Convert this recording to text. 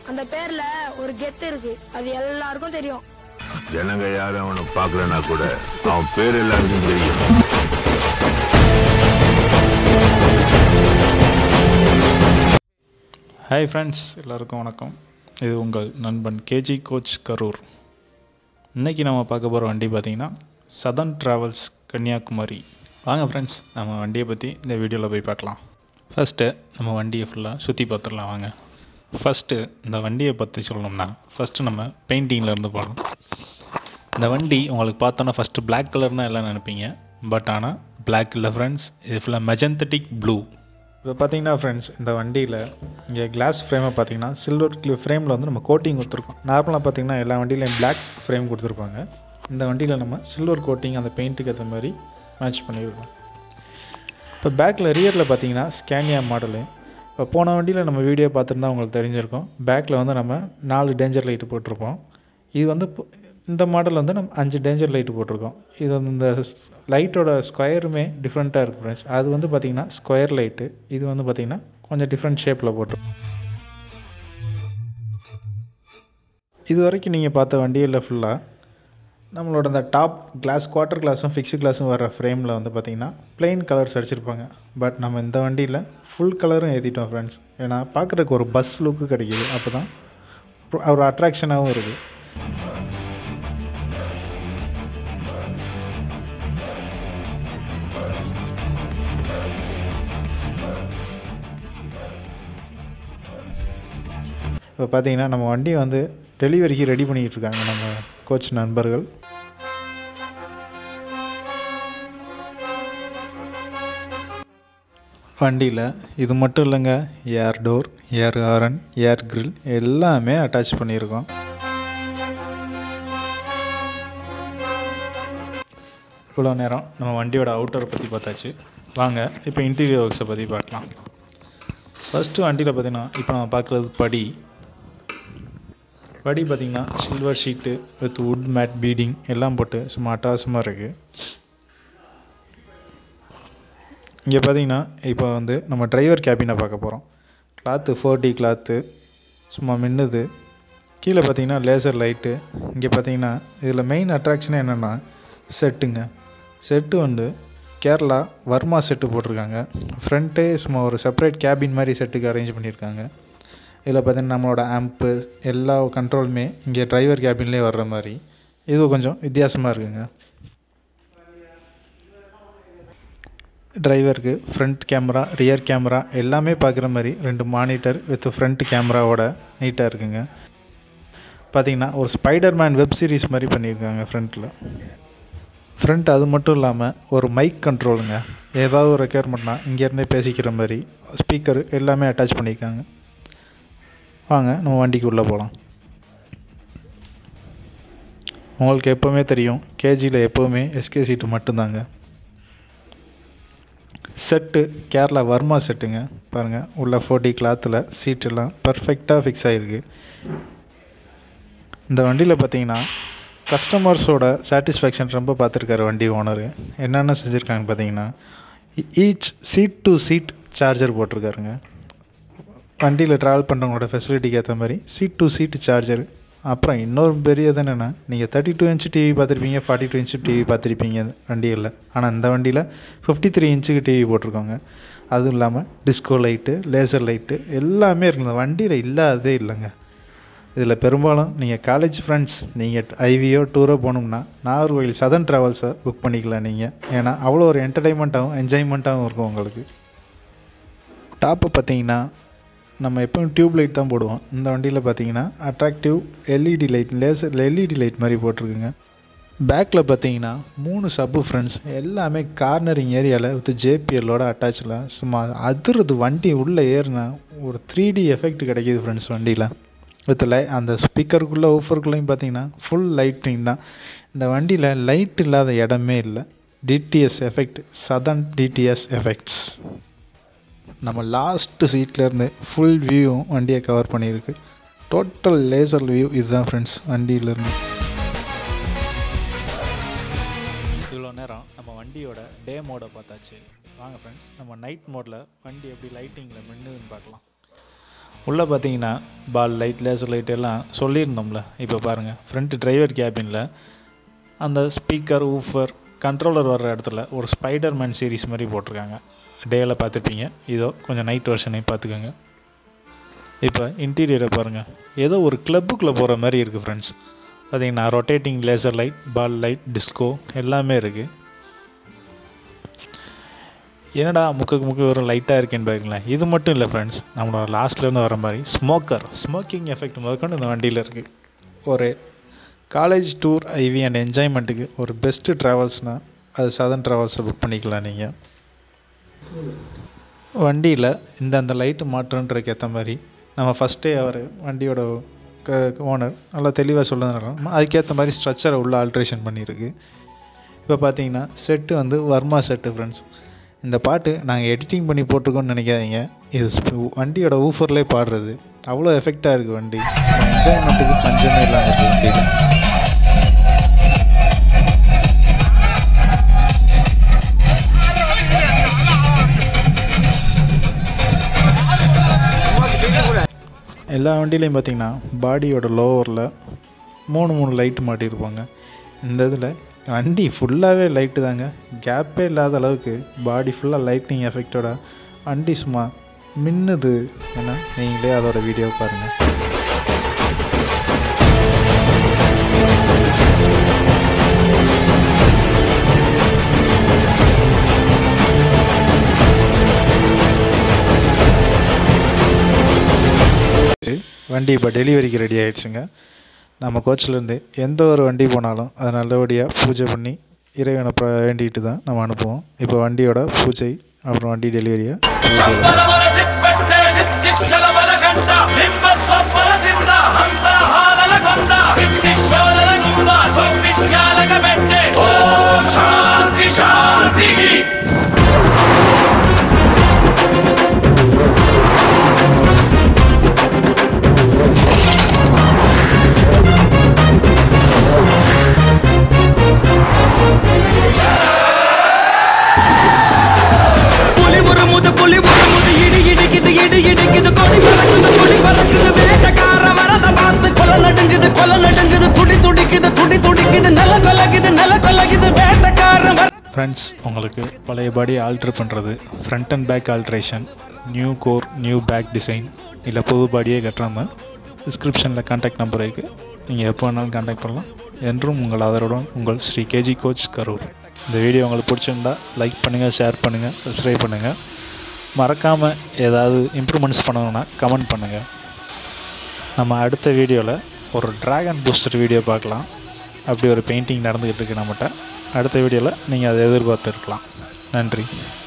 அந்த பேர்ல ஒரு கெத்து இருக்கு அது எல்லாருக்கும் தெரியும் ஜனங்க யாரும் அவனை பார்க்கலனா கூட அவன் பேர் எல்லாருக்கும் தெரியும் ஹாய் ஃப்ரெண்ட்ஸ் எல்லாருக்கும் வணக்கம் இது உங்கள் நண்பன் கேஜி கோச் கரூர் இன்னைக்கு நம்ம பார்க்க போகிற வண்டி பார்த்தீங்கன்னா சதன் ட்ராவல்ஸ் கன்னியாகுமரி வாங்க ஃப்ரெண்ட்ஸ் நம்ம வண்டியை பற்றி இந்த வீடியோவில் போய் பார்க்கலாம் ஃபஸ்ட்டு நம்ம வண்டியை ஃபுல்லாக சுற்றி பார்த்துடலாம் வாங்க ஃபஸ்ட்டு இந்த வண்டியை பற்றி சொல்லணும்னா ஃபஸ்ட்டு நம்ம பெயிண்டிங்கில் இருந்து போகலாம் இந்த வண்டி உங்களுக்கு பார்த்தோன்னா ஃபஸ்ட்டு Black கலர்னால் எல்லாம் நினைப்பீங்க பட் ஆனால் Black இல்லை ஃப்ரெண்ட்ஸ் இது ஃபுல்லாக மெஜந்தட்டிக் ப்ளூ இப்போ பார்த்தீங்கன்னா ஃப்ரெண்ட்ஸ் இந்த வண்டியில் இங்கே கிளாஸ் ஃப்ரேமை பார்த்தீங்கன்னா சில்வர் கிளி ஃப்ரேமில் வந்து நம்ம கோட்டிங் கொடுத்துருக்கோம் நார்மலாக பார்த்தீங்கன்னா எல்லா வண்டியிலையும் Black ஃப்ரேம் கொடுத்துருப்பாங்க இந்த வண்டியில் நம்ம சில்வர் கோட்டிங் அந்த பெயிண்ட்டுக்கு ஏற்ற மாதிரி மேட்ச் பண்ணியிருக்கோம் இப்போ பேக்கில் ரியரில் பார்த்தீங்கன்னா ஸ்கேனியா மாடலு இப்போ போன வண்டியில் நம்ம வீடியோ பார்த்துருந்தா உங்களுக்கு தெரிஞ்சிருக்கும் பேக்கில் வந்து நம்ம நாலு டேஞ்சர் லைட்டு போட்டிருப்போம் இது வந்து இப்போ- இந்த மாடல் வந்து நம்ம அஞ்சு டேஞ்சர் லைட்டு போட்டிருக்கோம் இது வந்து இந்த லைட்டோட ஸ்கொயருமே டிஃப்ரெண்ட்டாக இருக்குது ஃப்ரெண்ட்ஸ் அது வந்து பார்த்திங்கன்னா ஸ்கொயர் லைட்டு இது வந்து பார்த்திங்கன்னா கொஞ்சம் டிஃப்ரெண்ட் ஷேப்பில் போட்டிருக்கோம் இது வரைக்கும் நீங்கள் பார்த்த வண்டியில் ஃபுல்லாக நம்மளோட அந்த டாப் கிளாஸ் குவார்ட்டர் கிளாஸும் ஃபிக்ஸ்டு கிளாஸும் வர ஃப்ரேமில் வந்து பார்த்திங்கன்னா பிளெயின் கலர்ஸ் அடிச்சிருப்பாங்க பட் நம்ம இந்த வண்டியில் ஃபுல் கலரும் ஏற்றிட்டோம் ஃப்ரெண்ட்ஸ் ஏன்னா பார்க்குறதுக்கு ஒரு பஸ் லுக்கு கிடைக்கிது அப்போ தான் ஒரு அட்ராக்ஷனாகவும் இருக்குது இப்போ பார்த்தீங்கன்னா நம்ம வண்டியை வந்து டெலிவரிக்கு ரெடி பண்ணிக்கிட்டு இருக்காங்க நம்ம கோச் நண்பர்கள் வண்டியில் இது மட்டும் இல்லைங்க air door air horn air grill எல்லாமே அட்டாச் பண்ணியிருக்கோம் இவ்வளோ நேரம் நம்ம வண்டியோட அவுட்டரை பற்றி பார்த்தாச்சு வாங்க இப்போ இன்டீரியர் ஒர்க்ஸை பற்றி பார்க்கலாம் ஃபஸ்ட்டு வண்டியில் பார்த்தீங்கன்னா இப்போ நம்ம பார்க்குறது படி படி பார்த்தீங்கன்னா silver sheet with wood mat beading எல்லாம் போட்டு சும்மா அட்டகாசமாக இருக்குது இங்கே பார்த்தீங்கன்னா இப்போ வந்து நம்ம டிரைவர் கேபினை பார்க்க போகிறோம் கிளாத்து ஃபோர் டி கிளாத்து சும்மா மின்னுது கீழே பார்த்தீங்கன்னா லேசர் லைட்டு இங்கே பார்த்தீங்கன்னா இதில் மெயின் அட்ராக்ஷனே என்னென்னா செட்டுங்க செட்டு வந்து கேரளா வர்மா செட்டு போட்டிருக்காங்க ஃப்ரண்ட்டே சும்மா ஒரு செப்பரேட் கேபின் மாதிரி செட்டுக்கு அரேஞ்ச் பண்ணியிருக்காங்க இதில் பார்த்தீங்கன்னா நம்மளோட ஆம்ப்பு எல்லா கண்ட்ரோலுமே இங்கே டிரைவர் கேபின்லேயே வர்ற மாதிரி இது கொஞ்சம் வித்தியாசமாக இருக்குங்க டிரைவருக்கு ஃப்ரண்ட் கேமரா ரியர் கேமரா எல்லாமே பார்க்குற மாதிரி ரெண்டு மானிட்டர் வித் ஃப்ரண்ட் கேமராவோட நீட்டாக இருக்குங்க பார்த்தீங்கன்னா ஒரு ஸ்பைடர் மேன் வெப் சீரிஸ் மாதிரி பண்ணியிருக்காங்க ஃப்ரண்ட்டில் ஃப்ரண்ட் அது மட்டும் இல்லாமல் ஒரு மைக் கண்ட்ரோலுங்க ஏதாவது ஒரு ரெக்யர்மெண்ட்னா இங்கேருந்தே பேசிக்கிற மாதிரி ஸ்பீக்கர் எல்லாமே அட்டாச் பண்ணியிருக்காங்க வாங்க நம்ம வண்டிக்கு உள்ளே போகலாம் உங்களுக்கு எப்போவுமே தெரியும் கேஜியில் எப்போவுமே எஸ்கே சீட்டு மட்டும்தாங்க செட்டு கேரளா வர்மா செட்டுங்க பாருங்கள் உள்ள ஃபோர்ட்டி கிளாத்தில் சீட்டெல்லாம் பர்ஃபெக்டாக ஃபிக்ஸ் ஆகிருக்கு இந்த வண்டியில் பார்த்தீங்கன்னா கஸ்டமர்ஸோட சாட்டிஸ்ஃபேக்ஷன் ரொம்ப பார்த்துருக்காரு வண்டி ஓனர் என்னென்ன செஞ்சுருக்காங்க பார்த்தீங்கன்னா each seat to seat charger போட்டிருக்காருங்க வண்டியில் ட்ராவல் பண்ணுறவங்களோட ஃபெசிலிட்டிக்கு ஏற்ற மாதிரி சீட் டு சீட் சார்ஜர் அப்புறம் இன்னொரு பெரியது என்னென்னா நீங்கள் தேர்ட்டி டூ இன்ச்சு டிவி பார்த்துருப்பீங்க ஃபார்ட்டி டூ இன்ச்சு டிவி பார்த்துருப்பீங்க வண்டியில் ஆனால் இந்த வண்டியில் ஃபிஃப்டி த்ரீ இன்ச்சுக்கு டிவி போட்டிருக்கோங்க அதுவும் இல்லாமல் டிஸ்கோ லைட்டு லேசர் லைட்டு எல்லாமே இருக்குது இந்த வண்டியில் இல்லாததே இல்லைங்க இதில் பெரும்பாலும் நீங்கள் காலேஜ் ஃப்ரெண்ட்ஸ் நீங்கள் ஐவியோ டூரோ போகணும்னா நாகர்கோவில் சதன் ட்ராவல்ஸை புக் பண்ணிக்கலாம் நீங்கள் ஏன்னா அவ்வளோ ஒரு என்டர்டைன்மெண்ட்டாகவும் என்ஜாய்மெண்ட்டாகவும் இருக்கும் உங்களுக்கு டாப்பு பார்த்தீங்கன்னா நம்ம எப்பவும் டியூப் லைட் தான் போடுவோம் இந்த வண்டியில் பார்த்தீங்கன்னா attractive LED light laser LED light மாதிரி போட்டிருக்குங்க பேக்கில் பார்த்தீங்கன்னா மூணு சப்பு ஃப்ரெண்ட்ஸ் எல்லாமே கார்னரிங் ஏரியாவில் வித் ஜேபிஎல்லோட அட்டாச்சில் சும்மா அதிருது வண்டி உள்ளே ஏறுனா ஒரு த்ரீ டி எஃபெக்ட் கிடைக்கிது ஃப்ரெண்ட்ஸ் வண்டியில் வித் லை அந்த ஸ்பீக்கருக்குள்ளே ஊஃபருக்குள்ளேயும் பார்த்தீங்கன்னா ஃபுல் லைட்டிங் தான் இந்த வண்டியில் லைட் இல்லாத இடமே இல்லை டிடிஎஸ் எஃபெக்ட் சதன் டிடிஎஸ் எஃபெக்ட்ஸ் நம்ம லாஸ்ட்டு சீட்லேருந்து ஃபுல் வியூவும் வண்டியை கவர் பண்ணியிருக்கு டோட்டல் லேசர் வியூ இதுதான் ஃப்ரெண்ட்ஸ் வண்டியிலேருந்து இவ்வளோ நேரம் நம்ம வண்டியோட டே மோடை பார்த்தாச்சு வாங்க ஃப்ரெண்ட்ஸ் நம்ம நைட் மோடில் வண்டி எப்படி லைட்டிங்கில் மின்னுதுன்னு பார்க்கலாம் உள்ளே பார்த்தீங்கன்னா பால் லைட் லேசர் லைட் எல்லாம் சொல்லியிருந்தோம்ல இப்போ பாருங்கள் ஃப்ரண்ட் டிரைவர் கேபினில் அந்த ஸ்பீக்கர் ஊஃபர் கண்ட்ரோலர் வர்ற இடத்துல ஒரு ஸ்பைடர் மேன் சீரிஸ் மாதிரி போட்டிருக்காங்க டேயில் பார்த்துருப்பீங்க இதோ கொஞ்சம் நைட் வெர்ஷனையும் பார்த்துக்கோங்க இப்போ இன்டீரியரை பாருங்கள் ஏதோ ஒரு கிளப்புக்குள்ளே போகிற மாதிரி இருக்குது ஃப்ரெண்ட்ஸ் பார்த்தீங்கன்னா rotating laser light ball light disco எல்லாமே இருக்குது என்னடா முக்குக்கு முக்கு வெறும் லைட்டாக இருக்கேன்னு பாருங்களேன் இது மட்டும் இல்லை ஃப்ரெண்ட்ஸ் நம்மளோட லாஸ்ட்லேருந்து வர மாதிரி ஸ்மோக்கர் ஸ்மோக்கிங் எஃபெக்ட் முதற்கொண்டு இந்த வண்டியில் இருக்குது ஒரு காலேஜ் டூர் ஐவி அண்ட் என்ஜாய்மெண்ட்டுக்கு ஒரு பெஸ்ட்டு ட்ராவல்ஸ்னால் அது சதன் ட்ராவல்ஸை புக் பண்ணிக்கலாம் நீங்கள் வண்டியில் இந்த அந்த லைட்டு மாற்றன்றதுக்கு ஏற்ற மாதிரி நம்ம ஃபஸ்ட்டே அவர் வண்டியோட க ஓனர் நல்லா தெளிவாக சொல்லுறதுனால அதுக்கேற்ற மாதிரி ஸ்ட்ரக்சரை உள்ள ஆல்ட்ரேஷன் பண்ணியிருக்கு இப்போ பார்த்தீங்கன்னா செட்டு வந்து வர்மா செட்டு ஃப்ரெண்ட்ஸ் இந்த பாட்டு நாங்கள் எடிட்டிங் பண்ணி போட்டிருக்கோம்னு நினைக்காதீங்க இது ஸ்ப- வண்டியோட ஊஃபர்லேயே பாடுறது அவ்வளோ எஃபெக்டாக இருக்குது வண்டி என்ஜாய்மெண்ட்டுக்கு பஞ்சமே இல்லாமல் இருக்குது வண்டியில் எல்லா வண்டியிலையும் பார்த்தீங்கன்னா பாடியோட லோவரில் மூணு மூணு லைட்டு மாட்டியிருப்பாங்க இந்த இதில் வண்டி ஃபுல்லாகவே லைட்டு தாங்க கேப்பே இல்லாத அளவுக்கு பாடி ஃபுல்லாக லைட்னிங் எஃபெக்டோட வண்டி சும்மா மின்னுது ஏன்னா நீங்களே அதோட வீடியோ பாருங்கள் வண்டி இப்போ டெலிவரிக்கு ரெடி ஆயிடுச்சுங்க நம்ம கோச்சிலேருந்து எந்த ஒரு வண்டி போனாலும் அதை நல்லபடியாக பூஜை பண்ணி இறைவனை ப- வேண்டிட்டு தான் நம்ம அனுப்புவோம் இப்போ வண்டியோட பூஜை அப்புறம் வண்டி டெலிவரியை ಬಲಬಲ ಸಿಪ್ಪೆಟ್ಟೆ ಸಿದ್ಧಿಶ್ಚಲಬಲ ಕಂಠ ಬಿಂಬ ಸೊಪ್ಪಲ ಸಿದ್ಧ ಹಂಸ ಹಾಲಲ ಕೊಂದ ಬಿಂಬಿಶ್ವರನ ಗುಂಬ ಸೊಪ್ಪಿಶ್ಯಾಲಕ ಬೆಟ್ಟೆ ಓಂ ಶಾಂತಿ ಶಾಂತಿ புலி உருமுது புலி உருமுது இடி இடிக்குது இடி இடிக்குது கொடி பறக்குது கொடி பறக்குது வேட்டக்கார வரத பார்த்து கொலை நடுங்குது கொலை நடுங்குது துடி துடிக்குது துடி துடிக்குது நில கொலகுது நில கொலகுது வேட்டக்காரன் வர ஃப்ரெண்ட்ஸ் உங்களுக்கு பழைய பாடி ஆல்ட்ரு பண்ணுறது front and back alteration new core new back design இல்லை புது பாடியே கட்டுறாம டிஸ்கிரிப்ஷனில் கான்டாக்ட் நம்பர் இருக்குது நீங்கள் எப்போ வேணாலும் கான்டாக்ட் பண்ணலாம் என்றும் உங்கள் ஆதரவுடன் உங்கள் ஸ்ரீ கேஜி கோச் கரூர் இந்த வீடியோ உங்களுக்கு பிடிச்சிருந்தா லைக் பண்ணுங்கள் ஷேர் பண்ணுங்கள் சப்ஸ்கிரைப் பண்ணுங்கள் மறக்காமல் ஏதாவது இம்ப்ரூவ்மெண்ட்ஸ் பண்ணணும்னா கமெண்ட் பண்ணுங்கள் நம்ம அடுத்த வீடியோவில் ஒரு டிராகன் பூஸ்டர் வீடியோ பார்க்கலாம் அப்படி ஒரு பெயிண்டிங் நடந்துக்கிட்டு இருக்கு நம்மகிட்ட அடுத்த வீடியோவில் நீங்கள் அதை எதிர்பார்த்துருக்கலாம் நன்றி